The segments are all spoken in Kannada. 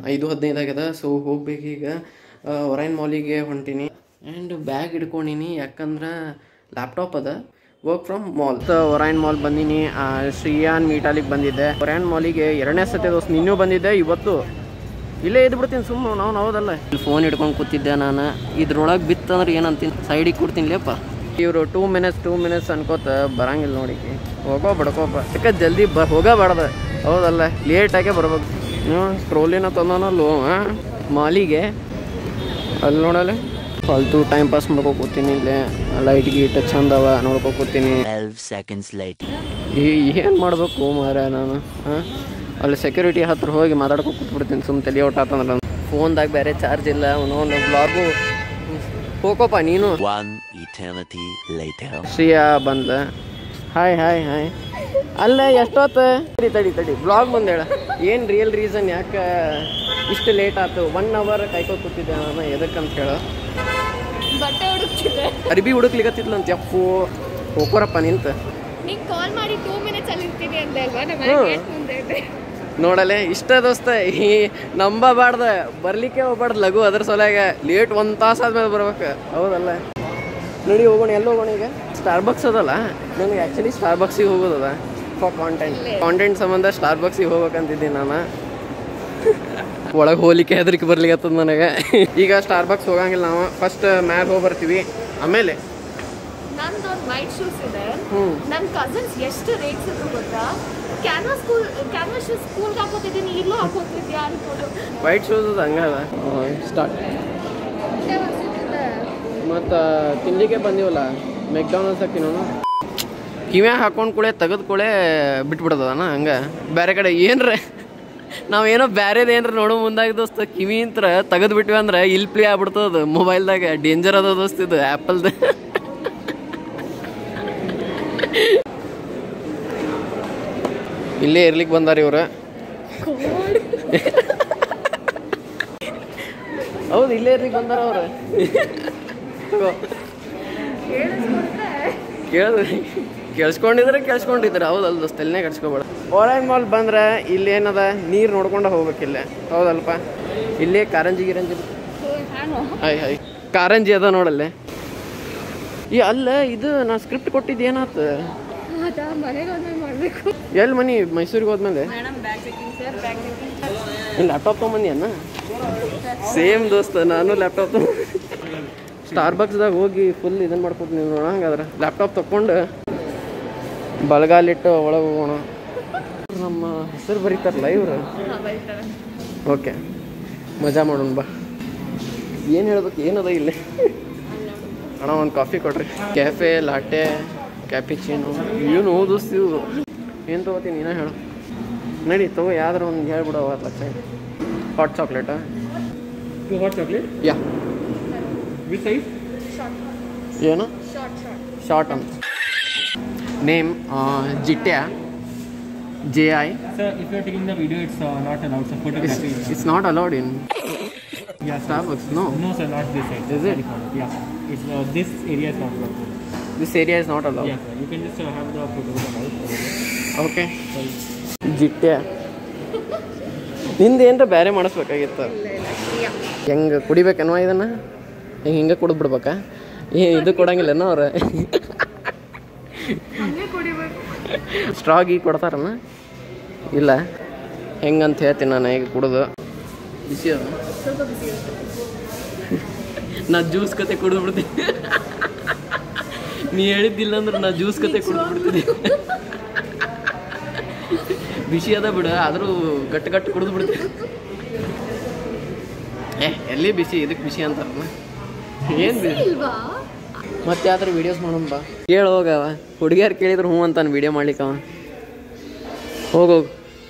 ಐದು ಹದಿನೈದು ಆಗ್ಯದ ಸೊ ಹೋಗ್ಬೇಕು ಈಗ ಒರೈನ್ ಮಾಲಿಗೆ ಹೊಂಟೀನಿ ಆ್ಯಂಡ್ ಬ್ಯಾಗ್ ಹಿಡ್ಕೊಂಡಿನಿ ಯಾಕಂದ್ರೆ ಲ್ಯಾಪ್ಟಾಪ್ ಅದ work from mall Orion mall ಬಂದೀನಿ ಆ, ಶ್ರೀಯಾನ್ ಮೀಟಾಲಿಗೆ ಬಂದಿದ್ದೆ ಒರೈನ್ ಮಾಲಿಗೆ ಎರಡನೇ ಸತಿ ದೋಸ್ತ್ ನಿನ್ನೂ ಬಂದಿದ್ದೆ ಇವತ್ತು ಇಲ್ಲೇ ಇದ್ದು ಬಿಡ್ತೀನಿ ಸುಮ್ಮನೆ ನಾವು ಹೌದಲ್ಲ ಇಲ್ಲಿ ಫೋನ್ ಹಿಡ್ಕೊಂಡು ಕೂತಿದ್ದೆ ನಾನು ಇದ್ರೊಳಗೆ ಬಿತ್ತಂದ್ರೆ ಏನಂತೀನಿ ಸೈಡಿಗೆ ಕೊಡ್ತೀನಿ ಲೇಪ ಇವರು ಟೂ ಮಿನಿಟ್ಸ್ ಟೂ ಮಿನಿಟ್ಸ್ ಅನ್ಕೋತ ಬರಂಗಿಲ್ಲ ನೋಡಿ ಹೋಗೋ ಬಡ್ಕೋಪ ಯಾಕೆ ಜಲ್ದಿ ಬ ಹೋಗಬಾರ್ದು ಹೌದಲ್ಲ ಲೇಟಾಗೆ ಬರ್ಬೇಕು ಹ್ಞೂ ಟ್ರೋಲಿನ ತಂದನಲ್ಲೋ ಮಾಲಿಗೆ ಅಲ್ಲಿ ನೋಡಲ್ಲ ಫಾಲ್ತು ಟೈಮ್ ಪಾಸ್ ಮಾಡ್ಕೊ ಕೂತೀನಿ ಇಲ್ಲೇ ಲೈಟ್ ಗೀಟ್ ಚಂದ ಅವ ನೋಡ್ಕೊ ಕೂತೀನಿ 12 seconds later. ಈ ಏನು ಮಾಡಬೇಕು ಮಾರ ನಾನು ಹಾಂ ಅಲ್ಲಿ ಸೆಕ್ಯೂರಿಟಿ ಹತ್ರ ಹೋಗಿ ಮಾತಾಡ್ಕೊ ಕೂತ್ಬಿಡ್ತೀನಿ ಸುಮ್ಮನೆ ತಲೆ ಔಟ್ ಆತಂದ್ರೆ ಫೋನ್ದಾಗ ಬೇರೆ ಚಾರ್ಜ್ ಇಲ್ಲ ಅವನವನು ಬ್ಲಾಗು ಹೋಗೋಪ್ಪ ನೀನು One eternity later. ಶ್ರೀಯಾ ಬಂದ ಹಾಯ್ ಹಾಯ್ ಹಾಯ್ ಅಲ್ಲ ಎಷ್ಟೊತ್ತು ತಡಿ ತಡಿ ತಡಿ ಬ್ಲಾಗ್ ಬಂದೇಳ ಏನು ರಿಯಲ್ ರೀಸನ್ ಯಾಕೆ ಇಷ್ಟು ಲೇಟ್ ಆಯ್ತು ಒನ್ ಅವರ್ ಕಾಯ್ಕೊ ಕೂತಿದ್ದೆ ನಾನು ಎದಕ್ಕಂತ ಹೇಳು ಬಟ್ಟೆ ಹುಡುಕ್ತಿದ್ದೆ ಅರ್ಬಿ ಹುಡುಕ್ಲಿಕತ್ತಿದ್ಲು ಅಂತ ಯಪ್ಪು ಹೋಗೋರಪ್ಪ ನಿಂತ ನೀನ್ ಕಾಲ್ ಮಾಡಿ ಟೂ ಮಿನಿಟ್ಸ್ ಅಲ್ಲಿ ಇರ್ತೀನಿ ಅಂದೆ ಅಲ್ವಾ ನಮ್ಮ ಹ್ಮ್. ಗೇಟ್ ಮುಂದೆ ಇದ್ದೆ ನೋಡಲೆ ಇಷ್ಟ ದೋಸ್ತ ಈ ನಂಬಬಾರ್ದ ಬರ್ಲಿಕ್ಕೆ ಹೋಗ್ಬಾರ್ದು ಲಘು ಅದ್ರ ಸೊಲ್ಯಾಗ ಲೇಟ್ ಒಂದು ತಾಸು ಆದ್ಮೇಲೆ ಬರ್ಬೇಕು ಹೌದಲ್ಲ ನೋಡಿ ಹೋಗೋಣ ಎಲ್ಲಿ ಹೋಗೋಣ ಈಗ ಸ್ಟಾರ್ಬಕ್ಸ್ ಅದಲ್ಲ ನನಗೆ ಆ್ಯಕ್ಚುಲಿ ಸ್ಟಾರ್ಬಕ್ಸಿಗೆ ಹೋಗೋದದ ಫಾರ್ ಕಾಂಟೆಂಟ್ ಕಾಂಟೆಂಟ್ ಸಂಬಂಧ ಸ್ಟಾರ್ಬಕ್ಸಿಗೆ ಹೋಗ್ಬೇಕಂತಿದ್ದೀನಿ ನಾನು ಒಳಗೆ ಹೋಲಿಕ್ಕೆ ಹೆದರಿಕೆ ಬರ್ಲಿಕ್ಕೆ ನನಗೆ ಈಗ ಸ್ಟಾರ್ಬಕ್ಸ್ ಹೋಗಂಗಿಲ್ಲ ನಾವು ಫಸ್ಟ್ ಮ್ಯಾಗ್ ಹೋಗಿ ಬರ್ತೀವಿ ಆಮೇಲೆ ನಂದು ಒಂದು ವೈಟ್ ಶೂಸ್ ಇದೆ ಹ್ಞೂ ನನ್ನ ಕಸಿನ್ಸ್ ಎಷ್ಟು ರೇಟ್ಸ್ ಇದ್ರು ಗೊತ್ತಾ ಕ್ಯಾನ್ವಾಸ್ ಸ್ಕೂಲ್ ಕ್ಯಾನ್ವಾಸ್ ಶೂಸ್ ಸ್ಕೂಲ್ಗೆ ಹಾಕೋತಿದ್ದೀನಿ ಇಲ್ಲೂ ಹಾಕೋತಿದ್ಯಾ ಅನ್ಕೊಂಡು ವೈಟ್ ಶೂಸ್ ಅದು ಹಂಗದ ಸ್ಟಾರ್ಟ್ ಮತ್ತು ತಿನ್ಲಿಕ್ಕೆ ಬಂದೀವಲ್ಲ ಮೆಕ್ಡಾನಲ್ಸ್ ತಿನ್ನೋನು ಕಿವ್ಯಾಗ ಹಾಕೊಂಡು ಕೂಳೆ ತೆಗೆದು ಕೂಳೆ ಬಿಟ್ಬಿಡ್ತದನ ಹಂಗೆ ಬೇರೆ ಕಡೆ ಏನ್ರ ನಾವೇನೋ ಬ್ಯಾರೇದು ಏನ್ರ ನೋಡೋ ಮುಂದಾಗ ದೋಸ್ತ ಕಿವಿ ಅಂತ್ರ ತೆಗೆದು ಬಿಟ್ವಿ ಅಂದ್ರೆ ಇಲ್ಲಿ ಪ್ಲೇ ಆಗ್ಬಿಡ್ತದ ಮೊಬೈಲ್ದಾಗ ಡೇಂಜರ್ ಅದ ದೋಸ್ತ ಇದು ಆ್ಯಪಲ್ದು ಇಲ್ಲೇ ಇರ್ಲಿಕ್ಕೆ ಬಂದಾರ ಇವ್ರು ಹೌದು ಇಲ್ಲೇ ಇರ್ಲಿಕ್ಕೆ ಬಂದಾರ ಅವ್ರು ಕೇಳಿದ್ರಿ ಕೇಳಿಸ್ಕೊಂಡಿದ್ರೆ ಕೇಳಿಸ್ಕೊಂಡಿದ್ರೆ ಹೌದಲ್ಲ ದೋಸ್ತ ಎಲ್ಲಿನೇ ಕೆಡ್ಸ್ಕೊಬೇಡ ಓರೈನ್ ಮಾಲ್ ಬಂದ್ರೆ ಇಲ್ಲಿ ಏನದ ನೀರು ನೋಡ್ಕೊಂಡು ಹೋಗ್ಬೇಕಿಲ್ಲ ಹೌದಲ್ಪ ಇಲ್ಲೇ ಕಾರಂಜಿ ಗಿರಂಜಿ ಹಾಯ್ ಹಾಯ್ ಕಾರಂಜಿ ಅದ ನೋಡಲ್ಲೇ ಈ ಅಲ್ಲ ಇದು ನಾ ಸ್ಕ್ರಿಪ್ಟ್ ಕೊಟ್ಟಿದ್ದು ಏನಾತು ಅದಾ ಮನೆಗೆ ಹೋದ್ಮೇಲೆ ಮಾಡಬೇಕು ಎಲ್ಲಿ ಮನಿ ಮೈಸೂರಿಗೆ ಹೋದ್ಮೇಲೆ madam bag checking sir bag checking ಇಲ್ಲಿ ಲ್ಯಾಪ್ಟಾಪ್ ತೊಗೊಂಬಂದಿ ಅನ್ನ ಸೇಮ್ ದೋಸ್ತ ನಾನು ಲ್ಯಾಪ್ಟಾಪ್ ಸ್ಟಾರ್ ಬಾಕ್ಸ್ದಾಗ ಹೋಗಿ ಫುಲ್ ಇದನ್ನು ಮಾಡ್ಕೊತೀನಿ ನೀವು ನೋಡ ಹಂಗಾದ್ರೆ ಲ್ಯಾಪ್ಟಾಪ್ ತೊಗೊಂಡು ಬಲಗಾಲಿಟ್ಟು ಒಳಗೆ ಹೋಗೋಣ ನಮ್ಮ ಹೆಸರು ಬರೀತಾರಲ್ಲ ಇವರು ಓಕೆ ಮಜಾ ಮಾಡೋಣ ಬಾ ಏನು ಹೇಳ್ಬೇಕು ಏನದ ಇಲ್ಲಿ ಅಣ್ಣ ಒಂದು ಕಾಫಿ ಕೊಡ್ರಿ ಕ್ಯಾಫೆ ಲಾಟೆ ಕ್ಯಾಪಿಚಿನೋ ಏನು ಓದಿಸ್ತಿ ಇವು ಏನು ತೊಗೋತೀನಿ ನೀನೇ ಹೇಳು ನಡಿ ತಗೋ ಯಾವ್ದಾರು ಒಂದು ಹೇಳ್ಬಿಡು ಅವತ್ತು ಲಕ್ಷ ಹಾಟ್ ಚಾಕ್ಲೇಟಾ Two hot chocolate. Yeah Which size? ಏನು ಶಾರ್ಟ್ ಶಾರ್ಟ್ ಶಾರ್ಟ್ ಅಂತ ನೇಮ್ ಜಿಟ್ಟ್ಯಾ J I Sir, if you are taking the video, it's uh, not allowed. So photography. It's not allowed in yeah, sir. Starbucks no No, sir, not this side. Is it? Sorry, Yeah. It's uh, this area is not allowed. This area is not allowed Yeah, sir. You can just uh, have the photos allowed over there. Okay Sorry. ಜಿಟ್ಟ್ಯಾ ನಿಂದು ಏನರ ಬೇರೆ ಮಾಡಿಸ್ಬೇಕಾಗಿತ್ತು ಹೆಂಗೆ ಕುಡಿಬೇಕನ್ವ ಇದನ್ನು ಹಿಂಗೆ ಹಿಂಗೆ ಕುಡಿದು ಬಿಡ್ಬೇಕಾ ಏ ಇದು ಕೊಡಂಗಿಲ್ಲನ ಅವ್ರು ಹಂಗೆ ಕುಡಿಬೇಕು ಸ್ಟ್ರಾಗಿ ಕೊಡ್ತಾರನ ಇಲ್ಲ ಹೆಂಗಂತ ಹೇಳ್ತೀನಿ ನಾನು ಈಗ ಕುಡಿದು ಬಿಸಿ ಅದ ಸ್ವಲ್ಪ ಬಿಸಿ ಇರುತ್ತೆ ನಾ ಜ್ಯೂಸ್ ಕತೆ ಕುಡಿದು ಬಿಡ್ತೀನಿ ನೀ ಹೇಳಿದ್ದಿಲ್ಲ ಅಂದ್ರೆ ನಾ ಜ್ಯೂಸ್ ಕತೆ ಕುಡಿದು ಬಿಡ್ತೀನಿ ಬಿಸಿ ಅದ ಬಿಡು ಆದರೂ ಗಟ್ಟು ಗಟ್ಟು ಕುಡಿದು ಬಿಡ್ತೀನಿ ಏ ಎಲ್ಲಿ ಬಿಸಿ ಇದಕ್ಕೆ ಬಿಸಿ ಅಂತಾರಲ್ಲ ಏನು ಬಿಸಿ ಇಲ್ವಾ ಮತ್ತೆ ಯಾವ್ದಾರು ವೀಡಿಯೋಸ್ ಮಾಡೋಣ ಬಾ ಕೇಳಿ ಹೋಗವ ಹುಡುಗಿಯರು ಕೇಳಿದ್ರು ಹ್ಞೂ ಅಂತಾನೆ ವೀಡಿಯೋ ಮಾಡ್ಲಿಕ್ಕೆ ಅವ ಹೋಗೋಗು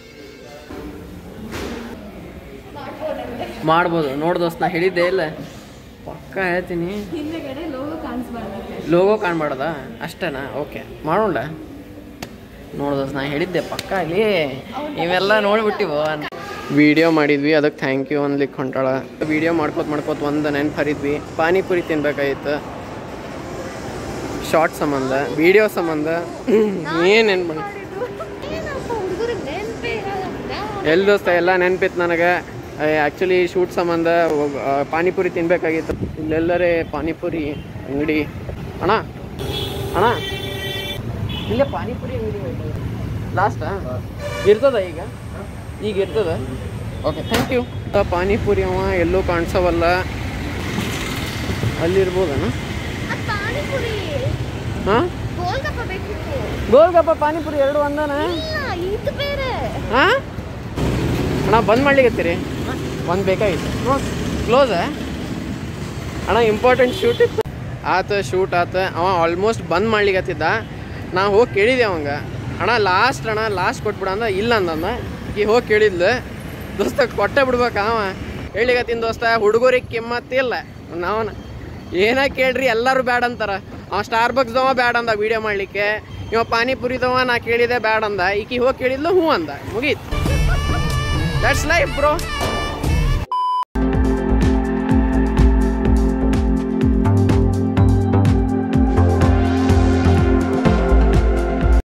ಮಾಡ್ಬೋದು ನೋಡ್ ದೋಸ್ತ್ ನಾ ಹೇಳಿದ್ದೆ ಇಲ್ಲ ಪಕ್ಕ ಹೇಳ್ತೀನಿ ಹಿಂದೆಗಡೆ ಲೋಗೋ ಕಾಣಿಸ್ಬಾರ್ದು ಲೋಗೋ ಕಾಣ್ಬಾರ್ದ ಅಷ್ಟೇನಾ ಓಕೆ ಮಾಡೋಣ ನೋಡ್ ದೋಸ್ತ್ ನಾ ಹೇಳಿದ್ದೆ ಪಕ್ಕ ಇಲ್ಲಿ ಇವೆಲ್ಲ ನೋಡ್ಬಿಟ್ಟಿವು ವಿಡಿಯೋ ಮಾಡಿದ್ವಿ ಅದಕ್ಕೆ ಥ್ಯಾಂಕ್ ಯು ಅನ್ಲಿಕ್ಕೆ ಹೊಂಟಾಳ ವಿಡಿಯೋ ಮಾಡ್ಕೋತ ಮಾಡ್ಕೋತ ಒಂದು ನೆನ್ಪು ಹರಿದ್ವಿ ಪಾನಿಪುರಿ ತಿನ್ಬೇಕಾಗಿತ್ತು ಶಾರ್ಟ್ ಸಂಬಂಧ ವಿಡಿಯೋ ಸಂಬಂಧ ಏನು ನೆನ್ಪು ಏನಪ್ಪ ಹುಡುಗರಿಗೆ ನೆನಪೇ ಇರಲ್ಲ ಎಲ್ಲಿ ದೋಸ್ತ ಎಲ್ಲ ನೆನ್ಪಿತ್ತು ನನಗೆ ಆ್ಯಕ್ಚುಲಿ ಶೂಟ್ ಸಂಬಂಧ ಹೋಗ್- ಆ, ಪಾನಿಪುರಿ ತಿನ್ಬೇಕಾಗಿತ್ತು ಇಲ್ಲೆಲ್ಲರೇ ಪಾನಿಪುರಿ ಅಂಗಡಿ ಅಣ್ಣ ಅಣ್ಣ ಇಲ್ಲೇ ಪಾನಿಪುರಿ ಅಂಗಡಿ ಲಾಸ್ಟಾ ಇರ್ತದ ಈಗ ಈಗ ಇರ್ತದ ಓಕೆ ಥ್ಯಾಂಕ್ ಯು ಪಾನಿಪುರಿ ಅವ ಎಲ್ಲೂ ಕಾಣಿಸವಲ್ಲ ಅಲ್ಲಿರ್ಬೋದಣ್ಣ ಅದ್ ಪಾನಿಪುರಿ ಹಾಂ ಗೋಲ್ಗಪ್ಪ ಬೇಕಿತ್ತು ಗೋಲ್ಗಪ್ಪ ಪಾನಿಪುರಿ ಎರಡು ಒಂದನ ಇಲ್ಲ ಇದು ಬೇರೆ ಹಾಂ ಅಣ್ಣ ಬಂದ್ ಮಾಡ್ಲಿಕತ್ತೀರಿ ಒಂದು ಬೇಕಾಗಿತ್ತು ನೋಡಿ ಕ್ಲೋಸ ಅಣ್ಣ ಇಂಪಾರ್ಟೆಂಟ್ ಶೂಟ್ ಇತ್ತು ಆತ ಶೂಟ್ ಆತ ಅವ ಆಲ್ಮೋಸ್ಟ್ ಬಂದ್ ಮಾಡ್ಲಿಕತ್ತಿದ್ದ ನಾ ಹೋಗಿ ಕೇಳಿದೆ ಅವಂಗ ಅಣ್ಣ ಲಾಸ್ಟ್ ಅಣ್ಣ ಲಾಸ್ಟ್ ಕೊಟ್ಬಿಡ ಅಂದ ಇಲ್ಲ ಅಂದನ್ನ ಈಗ ಹೋಗಿ ಕೇಳಿದ್ಲು ದೋಸ್ತ ಕೊಟ್ಟೆ ಬಿಡ್ಬೇಕ ಅವ ಹೇಳಿಕತ್ತಿನ ದೋಸ್ತ ಹುಡುಗರಿಗೆ ಕಿಮ್ಮತ್ತಿಲ್ಲ ನಾವನ ಏನ ಕೇಳ್ರಿ ಎಲ್ಲರೂ ಬ್ಯಾಡ ಅಂತಾರ ಅವ ಸ್ಟಾರ್ ಬಕ್ಸ್ದವ ಬ್ಯಾಡ ಅಂದ ವಿಡಿಯೋ ಮಾಡ್ಲಿಕ್ಕೆ ಇವ ಪಾನಿಪುರಿದವ ನಾ ಕೇಳಿದೆ ಬ್ಯಾಡ ಅಂದ ಈಕಿ ಹೋಗಿ ಕೇಳಿದ್ಲು ಹ್ಞೂ ಅಂದ ಮುಗೀತು ದಟ್ಸ್ ಲೈಫ್ ಬ್ರೋ